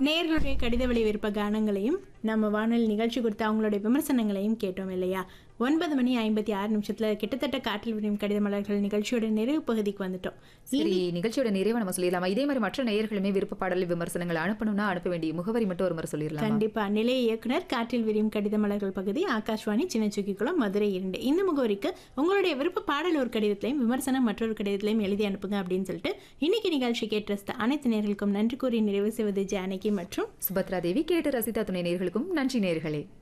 நேர்களுடைய கடித வழி விருப்ப கானங்களையும் நம்ம வானொலி நிகழ்ச்சி கொடுத்து அவங்களுடைய விமர்சனங்களையும் கேட்டோம் இல்லையா ஒன்பது மணி ஐம்பத்தி ஆறு நிமிஷத்துல கிட்டத்தட்ட காற்றில் விரியும் கடித மலர்கள் நிகழ்ச்சியோட நிறைவு பகுதிக்கு வந்துட்டோம் சரி நிகழ்ச்சியோட நிறைவை நம்ம சொல்லிடலாமா இதே மாதிரி மற்ற நேயர்களுமே விருப்ப பாடல் விமர்சனங்கள் அனுப்பணும்னா அனுப்ப வேண்டிய முகவரி மட்டும் ஒரு முறை சொல்லிடலாம் கண்டிப்பா நிலைய இயக்குனர் காற்றில் விரியும் கடித மலர்கள் பகுதி ஆகாஷ்வாணி சின்னச்சுக்கிக்குளம் மதுரை இரண்டு இந்த முகவரிக்கு உங்களுடைய விருப்ப பாடல் ஒரு கடிதத்திலையும் விமர்சனம் மற்றொரு கடிதத்திலையும் எழுதி அனுப்புங்க அப்படின்னு சொல்லிட்டு இன்னைக்கு நிகழ்ச்சி கேட்டு ரசித்த அனைத்து நேர்களுக்கும் நன்றி கூறி நிறைவு செய்வது ஜானகி மற்றும் சுபத்ரா தேவி கேட்டு ரசிதா துணை நேயர்களுக்கும் நன்றி நேயர்களே